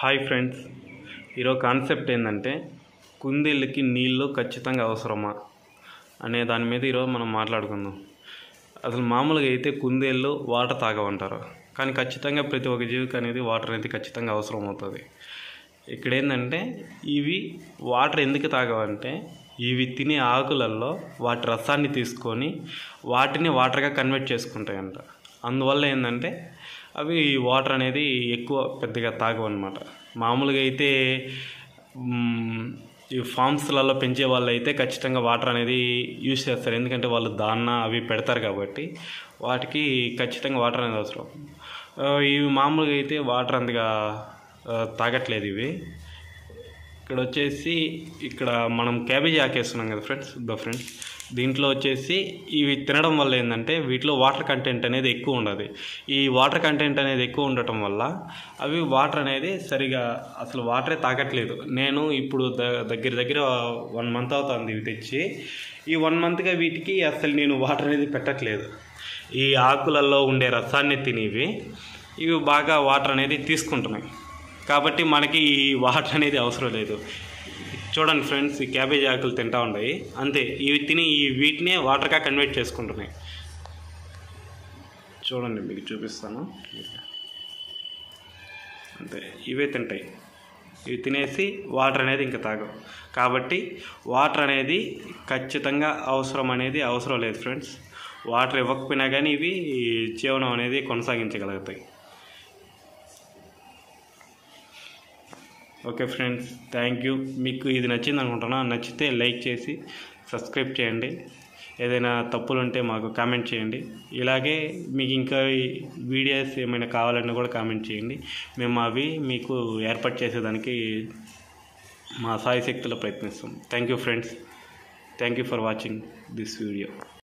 hi friends ఈరోజు concept ఏంటంటే కుందేళ్ళకి నీళ్ళు ఖచ్చితంగా అవసరమా అనే దాని మీద ఈరోజు మనం మాట్లాడుకుందాం అసలు మామూలుగా అయితే కుందేళ్ళు వాటర్ తాగమంటారు కానీ ఖచ్చితంగా ప్రతి ఒక్క జీవికి అనేది వాటర్ అనేది ఖచ్చితంగా అవసరం అవుతుంది ఇక్కడ ఏంటంటే ఇవి వాటర్ ఎందుకు తాగవంటే ఇవి తినే ఆకులలో వాటి రసాన్ని తీసుకొని వాటిని వాటర్గా కన్వర్ట్ చేసుకుంటాయంట అందువల్ల ఏంటంటే అవి వాటర్ అనేది ఎక్కువ పెద్దగా తాగవన్నమాట మామూలుగా అయితే మ్, ఈ ఫామ్స్లలో పెంచే వాళ్ళు అయితే ఖచ్చితంగా వాటర్ అనేది యూజ్ చేస్తారు ఎందుకంటే వాళ్ళు దాన్న అవి పెడతారు కాబట్టి వాటికి ఖచ్చితంగా వాటర్ అనేది అవసరం ఆ, ఇవి మామూలుగా అయితే వాటర్ అంతగా ఆ, తాగట్లేదు ఇవి ఇక్కడ వచ్చేసి ఇక్కడ మనం క్యాబేజీ ఆకేస్తున్నాం కదా ఫ్రెండ్స్ ద ఫ్రెండ్స్ దీంట్లో వచ్చేసి ఇవి తినడం వల్ల ఏంటంటే వీటిలో వాటర్ కంటెంట్ అనేది ఎక్కువ ఉండదు ఈ వాటర్ కంటెంట్ అనేది ఎక్కువ ఉండటం వల్ల అవి వాటర్ అనేది సరిగా అసలు వాటరే తాగట్లేదు నేను ఇప్పుడు ద దగ్గర దగ్గర వన్ మంత్ అవుతుంది ఇవి తెచ్చి ఈ వన్ మంత్గా వీటికి అసలు నేను వాటర్ అనేది పెట్టట్లేదు ఈ ఆకులలో ఉండే రసాన్ని తినేవి ఇవి బాగా వాటర్ అనేది తీసుకుంటున్నాయి కాబట్టి మనకి ఈ వాటర్ అనేది అవసరం లేదు చూడండి ఫ్రెండ్స్ ఈ క్యాబేజ్ ఆకులు తింటా ఉన్నాయి అంతే ఇవి తిని ఈ వీటినే వాటర్గా కన్వర్ట్ చేసుకుంటున్నాయి చూడండి మీకు చూపిస్తాను అంతే ఇవే తింటాయి ఇవి తినేసి వాటర్ అనేది ఇంకా తాగవు కాబట్టి వాటర్ అనేది ఖచ్చితంగా అవసరం అనేది అవసరం లేదు ఫ్రెండ్స్ వాటర్ ఇవ్వకపోయినా కానీ ఇవి జీవనం అనేది కొనసాగించగలుగుతాయి ఓకే ఫ్రెండ్స్ థ్యాంక్ యూ మీకు ఇది నచ్చింది అనుకుంటున్నా నచ్చితే లైక్ చేసి సబ్స్క్రైబ్ చేయండి ఏదైనా తప్పులు ఉంటే మాకు కామెంట్ చేయండి ఇలాగే మీకు ఇంకా ఈ వీడియోస్ ఏమైనా కావాలన్నా కూడా కామెంట్ చేయండి మేము అవి మీకు ఏర్పాటు చేసేదానికి మా సాయశక్తిలో ప్రయత్నిస్తాం thank you friends thank you for watching this video